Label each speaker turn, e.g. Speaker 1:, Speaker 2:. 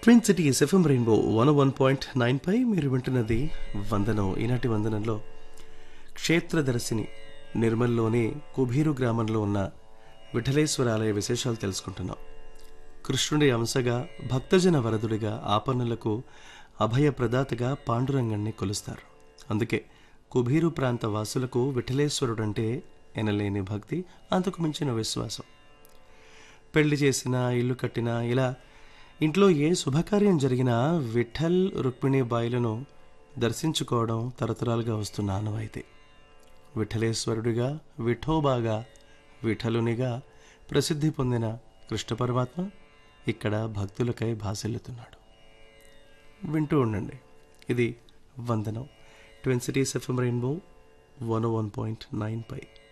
Speaker 1: twin cities FM rainbow one one point nine పై మీరు వింటున్నది వందనం ఈనాటి వందనంలో క్షేత్రదర్శిని నిర్మల్లోని కుబీరు గ్రామంలో ఉన్న విఠలేశ్వర ఆలయ విశేషాలు తెలుసుకుంటున్నాం కృష్ణుడి అంశగా భక్తజన వరదుడిగా ఆపన్నులకు అభయ ప్రదాతగా పాండురంగణ్ణి కొలుస్తారు అందుకే కుబీరు ప్రాంత వాసులకు విఠలేశ్వరుడంటే ఎనలేని భక్తి అంతకు మించిన విశ్వాసం పెళ్లి చేసినా ఇల్లు కట్టినా ఇలా ఇంట్లో ఏ శుభకార్యం జరిగినా విఠల్ రుక్మిణి బాయిలను దర్శించుకోవడం తరతరాలుగా వస్తున్న ఆనవాయితీ విఠలేశ్వరుడిగా విఠోబాగా విఠలునిగా ప్రసిద్ధి పొందిన కృష్ణ పరమాత్మ ఇక్కడ భక్తులకై భాసిల్లుతున్నాడు వింటూ ఉండండి ఇది వందనం twin cities FM rainbow one one point nine పై